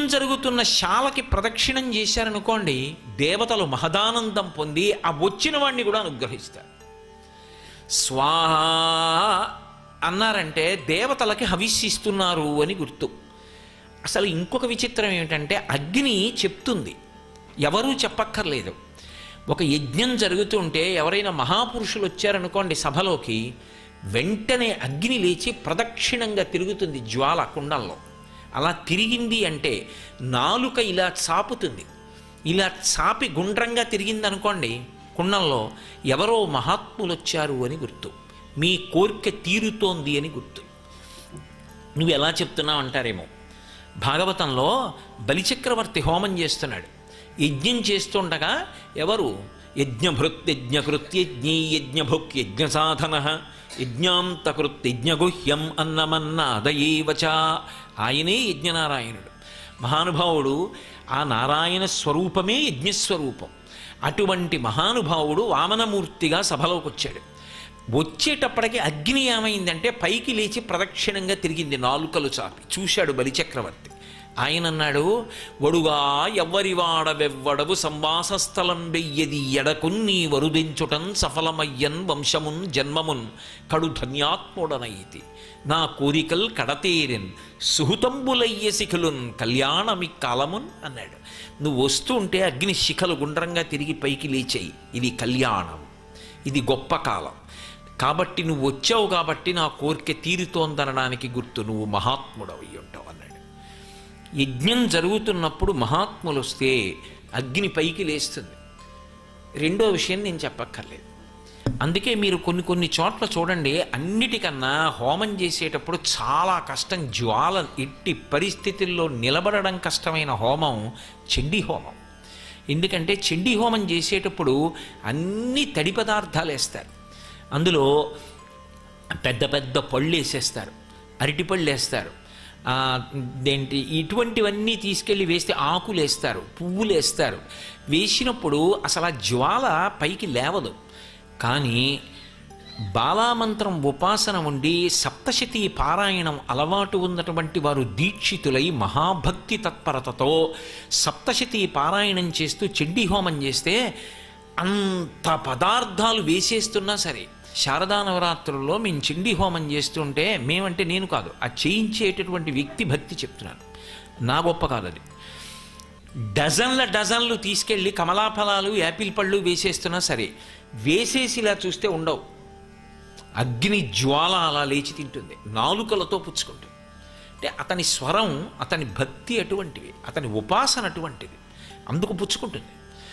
జరుగుతున్న శాలకి ప్రదక్షిణం చేశారనుకోండి దేవతలు మహదానందం పొంది ఆ వచ్చిన వాడిని కూడా అనుగ్రహిస్తారు స్వాహ అన్నారంటే దేవతలకి హవిస్సిస్తున్నారు అని గుర్తు అసలు ఇంకొక విచిత్రం ఏమిటంటే అగ్ని చెప్తుంది ఎవరూ చెప్పక్కర్లేదు ఒక యజ్ఞం జరుగుతుంటే ఎవరైనా మహాపురుషులు వచ్చారనుకోండి సభలోకి వెంటనే అగ్ని లేచి ప్రదక్షిణంగా తిరుగుతుంది జ్వాల కుండంలో అలా తిరిగింది అంటే నాలుక ఇలా చాపుతుంది ఇలా చాపి గుండ్రంగా తిరిగింది అనుకోండి కుండంలో ఎవరో మహాత్ములు వచ్చారు అని గుర్తు మీ కోరిక తీరుతోంది అని గుర్తు నువ్వు ఎలా చెప్తున్నావు అంటారేమో భాగవతంలో బలిచక్రవర్తి హోమం చేస్తున్నాడు యజ్ఞం చేస్తుండగా ఎవరు యజ్ఞభృత్ యజ్ఞకృత్ యజ్ఞీ యజ్ఞభుక్ యజ్ఞ సాధన యజ్ఞాంతకృత్ యజ్ఞగుహ్యం అన్నమన్నాదయేవచ ఆయనే యజ్ఞనారాయణుడు మహానుభావుడు ఆ నారాయణ స్వరూపమే యజ్ఞస్వరూపం అటువంటి మహానుభావుడు వామనమూర్తిగా సభలోకి వచ్చాడు వచ్చేటప్పటికి అగ్ని ఏమైందంటే పైకి లేచి ప్రదక్షిణంగా తిరిగింది నాలుకలు చాపి చూశాడు బలిచక్రవర్తి ఆయన అన్నాడు వడుగా ఎవ్వరివాడవెవ్వడవు సంవాసస్థలం వెయ్యది ఎడకున్ నీ వరుదించుటన్ సఫలమయ్యన్ వంశమున్ జన్మమున్ కడు ధన్యాత్ముడనైతి నా కోరికల్ కడతేరిన్ సుహుతంబులయ్య శిఖలున్ కళ్యాణమి కాలమున్ అన్నాడు నువ్వు వస్తూ ఉంటే అగ్ని శిఖలు గుండ్రంగా తిరిగి పైకి లేచాయి ఇది కళ్యాణం ఇది గొప్ప కాలం కాబట్టి నువ్వు వచ్చావు కాబట్టి నా కోరిక తీరుతోందనడానికి గుర్తు నువ్వు మహాత్ముడవి ఉంటావు అన్నాడు యజ్ఞం జరుగుతున్నప్పుడు మహాత్ములు వస్తే అగ్ని పైకి లేస్తుంది రెండో విషయం నేను చెప్పక్కర్లేదు అందుకే మీరు కొన్ని కొన్ని చోట్ల చూడండి అన్నిటికన్నా హోమం చేసేటప్పుడు చాలా కష్టం జ్వాల ఎట్టి పరిస్థితుల్లో నిలబడడం కష్టమైన హోమం చండీ హోమం ఎందుకంటే చండీ హోమం చేసేటప్పుడు అన్ని తడి పదార్థాలు వేస్తారు అందులో పెద్ద పెద్ద పళ్ళు వేసేస్తారు అరటిపళ్ళు వేస్తారు ఆ, దేంటి ఇటువంటివన్నీ తీసుకెళ్ళి వేస్తే ఆకులు వేస్తారు పువ్వులు వేస్తారు వేసినప్పుడు అసలు ఆ జ్వాల పైకి లేవదు కానీ బాలామంత్రం ఉపాసన ఉండి సప్తశతి పారాయణం అలవాటు ఉన్నటువంటి వారు దీక్షితులై మహాభక్తి తత్పరతతో సప్తశతి పారాయణం చేస్తూ చెడ్డి హోమం చేస్తే అంత పదార్థాలు వేసేస్తున్నా సరే శారదా నవరాత్రుల్లో మేము చిండి హోమం చేస్తుంటే మేమంటే నేను కాదు ఆ చేయించేటటువంటి వ్యక్తి భక్తి చెప్తున్నాను నా గొప్ప కాదు అది డజన్ల డజన్లు తీసుకెళ్ళి కమలాఫలాలు యాపిల్ పళ్ళు వేసేస్తున్నా సరే వేసేసి ఇలా చూస్తే ఉండవు అగ్ని జ్వాల అలా లేచి తింటుంది నాలుకలతో పుచ్చుకుంటుంది అంటే అతని స్వరం అతని భక్తి అటువంటివి అతని ఉపాసన అటువంటిది అందుకు పుచ్చుకుంటుంది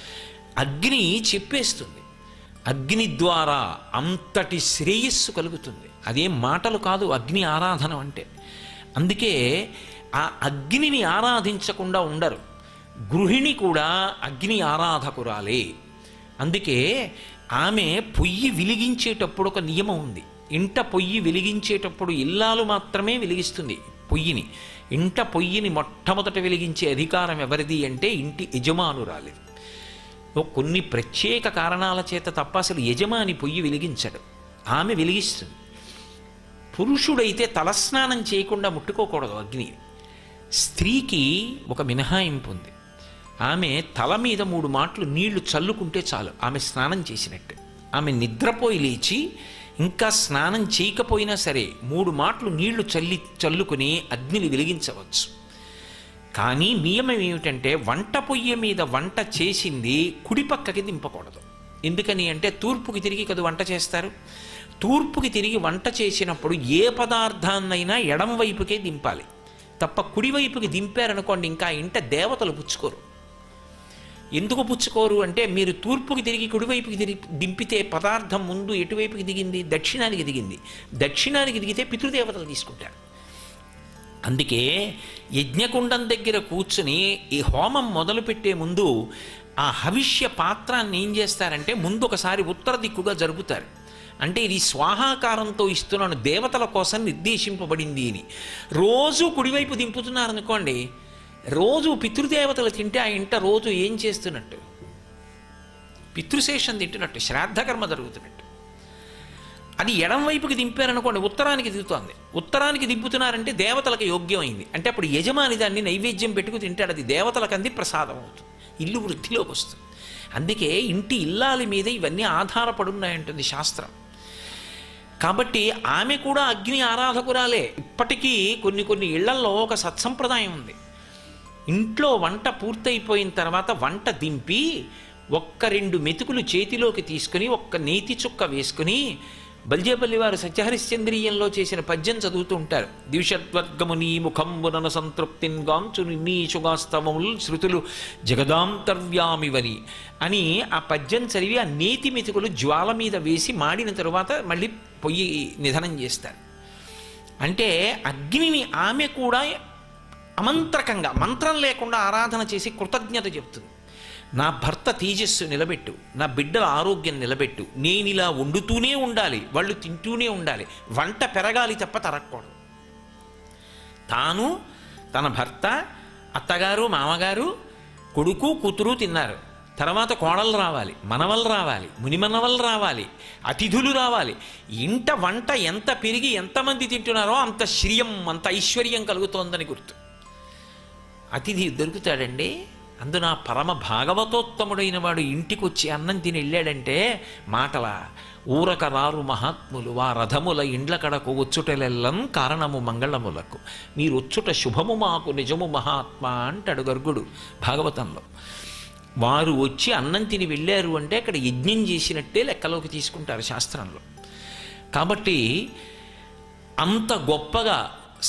అగ్ని చెప్పేస్తుంది అగ్ని ద్వారా అంతటి శ్రేయస్సు కలుగుతుంది అదేం మాటలు కాదు అగ్ని ఆరాధన అంటే అందుకే ఆ అగ్నిని ఆరాధించకుండా ఉండరు గృహిణి కూడా అగ్ని ఆరాధకురాలే అందుకే ఆమె పొయ్యి వెలిగించేటప్పుడు ఒక నియమం ఉంది ఇంట పొయ్యి వెలిగించేటప్పుడు ఇల్లాలు మాత్రమే వెలిగిస్తుంది పొయ్యిని ఇంట పొయ్యిని మొట్టమొదట వెలిగించే అధికారం ఎవరిది అంటే ఇంటి యజమానురాలిది ఓ కొన్ని ప్రత్యేక కారణాల చేత తప్ప అసలు యజమాని పొయ్యి వెలిగించడు ఆమె వెలిగిస్తుంది పురుషుడైతే తలస్నానం చేయకుండా ముట్టుకోకూడదు అగ్ని స్త్రీకి ఒక మినహాయింపు ఉంది ఆమె తల మీద మూడు మాటలు నీళ్లు చల్లుకుంటే చాలు ఆమె స్నానం చేసినట్టు ఆమె నిద్రపోయి లేచి ఇంకా స్నానం చేయకపోయినా సరే మూడు మాటలు నీళ్లు చల్లి చల్లుకుని అగ్నిని వెలిగించవచ్చు కానీ నియమం ఏమిటంటే వంట పొయ్యి మీద వంట చేసింది కుడి పక్కకి దింపకూడదు ఎందుకని అంటే తూర్పుకి తిరిగి కదా వంట చేస్తారు తూర్పుకి తిరిగి వంట చేసినప్పుడు ఏ పదార్థాన్నైనా ఎడం వైపుకే దింపాలి తప్ప కుడివైపుకి దింపారనుకోండి ఇంకా ఇంట దేవతలు పుచ్చుకోరు ఎందుకు పుచ్చుకోరు అంటే మీరు తూర్పుకి తిరిగి కుడివైపుకి తిరిగి దింపితే పదార్థం ముందు ఎటువైపుకి దిగింది దక్షిణానికి దిగింది దక్షిణానికి దిగితే పితృదేవతలు తీసుకుంటారు అందుకే యజ్ఞకుండం దగ్గర కూర్చుని ఈ హోమం మొదలుపెట్టే ముందు ఆ హవిష్య పాత్రాన్ని ఏం చేస్తారంటే ముందు ఒకసారి ఉత్తర దిక్కుగా జరుపుతారు అంటే ఇది స్వాహాకారంతో ఇస్తున్నాను దేవతల కోసం నిర్దేశింపబడింది అని రోజు కుడివైపు దింపుతున్నారనుకోండి రోజు పితృదేవతలు తింటే ఆ ఇంట రోజు ఏం చేస్తున్నట్టు పితృశేషం తింటున్నట్టు శ్రాద్ధకర్మ జరుగుతున్నట్టు అది ఎడం వైపుకి దింపారనుకోండి ఉత్తరానికి దిగుతోంది ఉత్తరానికి దింపుతున్నారంటే దేవతలకు యోగ్యమైంది అంటే అప్పుడు యజమాని దాన్ని నైవేద్యం పెట్టుకు తింటాడు అది దేవతలకు అంది ప్రసాదం అవుతుంది ఇల్లు వృద్ధిలోకి వస్తుంది అందుకే ఇంటి ఇల్లాలి మీద ఇవన్నీ ఆధారపడున్నాయంటుంది శాస్త్రం కాబట్టి ఆమె కూడా అగ్ని ఆరాధకురాలే ఇప్పటికీ కొన్ని కొన్ని ఇళ్లల్లో ఒక సత్సంప్రదాయం ఉంది ఇంట్లో వంట పూర్తయిపోయిన తర్వాత వంట దింపి ఒక్క రెండు మెతుకులు చేతిలోకి తీసుకుని ఒక్క నేతి చుక్క వేసుకుని బల్జేపల్లి వారు సత్యహరిశ్చంద్రీయంలో చేసిన పద్యం చదువుతూ ఉంటారు దివిషద్వర్గముని ముఖంబునన సంతృప్తిన్ గాంచు నీచుగాస్తవములు శృతులు జగదాంతర్వ్యామివని అని ఆ పద్యం చదివి ఆ నేతి మెతుకులు జ్వాల మీద వేసి మాడిన తరువాత మళ్ళీ పొయ్యి నిధనం చేస్తారు అంటే అగ్నిని ఆమె కూడా అమంత్రకంగా మంత్రం లేకుండా ఆరాధన చేసి కృతజ్ఞత చెప్తుంది నా భర్త తేజస్సు నిలబెట్టు నా బిడ్డల ఆరోగ్యం నిలబెట్టు నేను ఇలా వండుతూనే ఉండాలి వాళ్ళు తింటూనే ఉండాలి వంట పెరగాలి తప్ప తరగకూడదు తాను తన భర్త అత్తగారు మామగారు కొడుకు కూతురు తిన్నారు తర్వాత కోడలు రావాలి మనవలు రావాలి మునిమనవలు రావాలి అతిథులు రావాలి ఇంట వంట ఎంత పెరిగి ఎంతమంది తింటున్నారో అంత శ్రియం అంత ఐశ్వర్యం కలుగుతోందని గుర్తు అతిథి దొరుకుతాడండి అందున పరమ భాగవతోత్తముడైన వాడు ఇంటికి వచ్చి అన్నం తిని వెళ్ళాడంటే మాటల ఊరక రారు మహాత్ములు వా రథముల ఇండ్ల కడకు వచ్చుటలెల్లం కారణము మంగళములకు మీరు వచ్చుట శుభము మాకు నిజము మహాత్మా అంటాడు గర్గుడు భాగవతంలో వారు వచ్చి అన్నం తిని వెళ్ళారు అంటే అక్కడ యజ్ఞం చేసినట్టే లెక్కలోకి తీసుకుంటారు శాస్త్రంలో కాబట్టి అంత గొప్పగా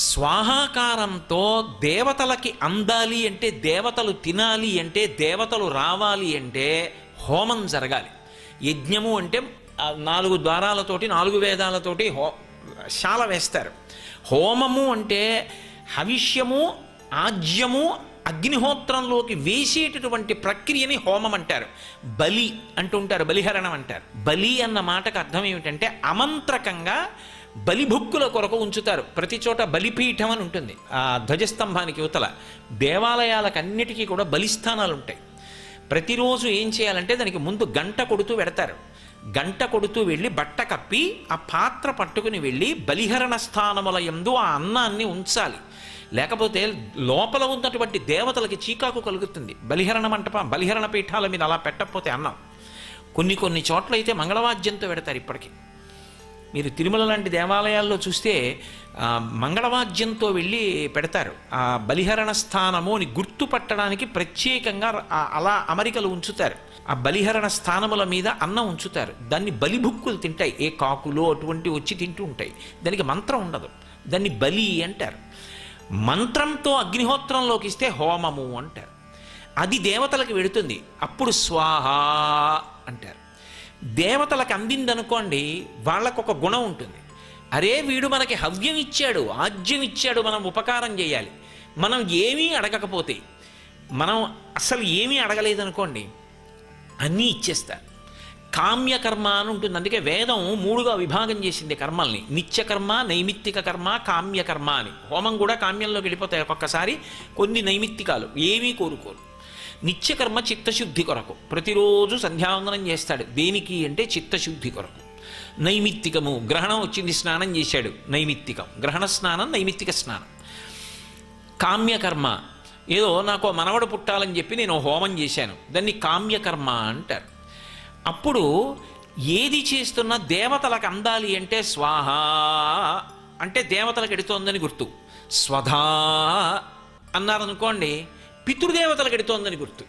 స్వాహాకారంతో దేవతలకి అందాలి అంటే దేవతలు తినాలి అంటే దేవతలు రావాలి అంటే హోమం జరగాలి యజ్ఞము అంటే ఆ నాలుగు ద్వారాలతోటి నాలుగు వేదాలతోటి హో శాల వేస్తారు హోమము అంటే హవిష్యము ఆజ్యము అగ్నిహోత్రంలోకి వేసేటటువంటి ప్రక్రియని హోమం అంటారు బలి అంటుంటారు బలిహరణం అంటారు బలి అన్న మాటకు అర్థం ఏమిటంటే అమంత్రకంగా బలిభుక్కుల కొరకు ఉంచుతారు ప్రతి చోట బలిపీఠం అని ఉంటుంది ఆ ధ్వజస్తంభానికి యువతల దేవాలయాలకు అన్నిటికీ కూడా బలిస్థానాలు ఉంటాయి ప్రతిరోజు ఏం చేయాలంటే దానికి ముందు గంట కొడుతూ పెడతారు గంట కొడుతూ వెళ్ళి బట్ట కప్పి ఆ పాత్ర పట్టుకుని వెళ్ళి బలిహరణ స్థానముల యందు ఆ అన్నాన్ని ఉంచాలి లేకపోతే లోపల ఉన్నటువంటి దేవతలకి చీకాకు కలుగుతుంది బలిహరణ మంటపం బలిహరణ పీఠాల మీద అలా పెట్టకపోతే అన్నం కొన్ని కొన్ని చోట్ల అయితే మంగళవాద్యంతో పెడతారు ఇప్పటికీ మీరు తిరుమల లాంటి దేవాలయాల్లో చూస్తే ఆ, మంగళవాద్యంతో వెళ్ళి పెడతారు ఆ బలిహరణ స్థానము అని గుర్తుపట్టడానికి ప్రత్యేకంగా ఆ- అలా అమరికలు ఉంచుతారు ఆ బలిహరణ స్థానముల మీద అన్నం ఉంచుతారు దాన్ని బలిభుక్కులు తింటాయి ఏ కాకులు అటువంటి వచ్చి తింటూ ఉంటాయి దానికి మంత్రం ఉండదు దాన్ని బలి అంటారు మంత్రంతో అగ్నిహోత్రంలోకి ఇస్తే హోమము అంటారు అది దేవతలకు వెడుతుంది అప్పుడు స్వాహ అంటారు దేవతలకు అందిందనుకోండి వాళ్ళకు ఒక గుణం ఉంటుంది అరే వీడు మనకి హవ్యం ఇచ్చాడు ఆజ్యం ఇచ్చాడు మనం ఉపకారం చేయాలి మనం ఏమీ అడగకపోతే మనం అసలు ఏమీ అడగలేదనుకోండి అన్నీ ఇచ్చేస్తారు కామ్యకర్మ అని ఉంటుంది అందుకే వేదం మూడుగా విభాగం చేసింది కర్మల్ని నిత్యకర్మ నైమిత్తిక కర్మ కామ్యకర్మ అని హోమం కూడా కామ్యంలోకి వెళ్ళిపోతాయి ఒక్కొక్కసారి కొన్ని నైమిత్తికాలు ఏమీ కోరుకోరు నిత్యకర్మ చిత్తశుద్ధి కొరకు ప్రతిరోజు సంధ్యావందనం చేస్తాడు దేనికి అంటే చిత్తశుద్ధి కొరకు నైమిత్తికము గ్రహణం వచ్చింది స్నానం చేశాడు నైమిత్తికం గ్రహణ స్నానం నైమిత్తిక స్నానం కామ్యకర్మ ఏదో నాకు మనవడు పుట్టాలని చెప్పి నేను హోమం చేశాను దాన్ని కామ్యకర్మ అంటారు అప్పుడు ఏది చేస్తున్నా దేవతలకు అందాలి అంటే స్వాహ అంటే దేవతలకు ఎడుతోందని గుర్తు స్వధా అన్నారనుకోండి పితృదేవతలకు ఎడుతోందని గుర్తు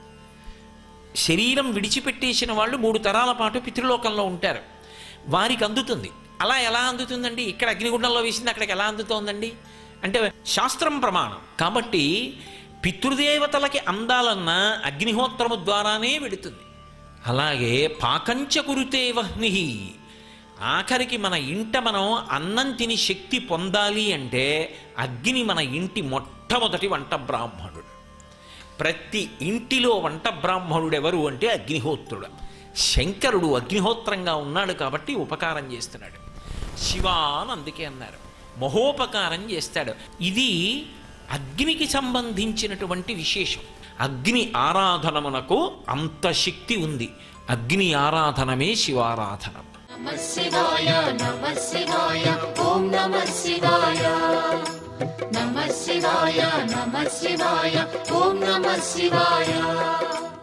శరీరం విడిచిపెట్టేసిన వాళ్ళు మూడు తరాల పాటు పితృలోకంలో ఉంటారు వారికి అందుతుంది అలా ఎలా అందుతుందండి ఇక్కడ అగ్నిగుండంలో వేసింది అక్కడికి ఎలా అందుతోందండి అంటే శాస్త్రం ప్రమాణం కాబట్టి పితృదేవతలకి అందాలన్నా అగ్నిహోత్రము ద్వారానే వెడుతుంది అలాగే పాకంచ కురుతే వహ్ని ఆఖరికి మన ఇంట మనం అన్నం తిని శక్తి పొందాలి అంటే అగ్ని మన ఇంటి మొట్టమొదటి వంట బ్రాహ్మణుడు ప్రతి ఇంటిలో వంట బ్రాహ్మణుడు ఎవరు అంటే అగ్నిహోత్రుడు శంకరుడు అగ్నిహోత్రంగా ఉన్నాడు కాబట్టి ఉపకారం చేస్తున్నాడు శివ అని అందుకే అన్నారు మహోపకారం చేస్తాడు ఇది అగ్నికి సంబంధించినటువంటి విశేషం అగ్ని ఆరాధనమునకు అంత శక్తి ఉంది అగ్ని ఆరాధనమే శివారాధనం నమ శివాయ నమ శివాయ ఓం నమ శివాయ నమ శివాయ నమ శివాయ ఓం నమ శివాయ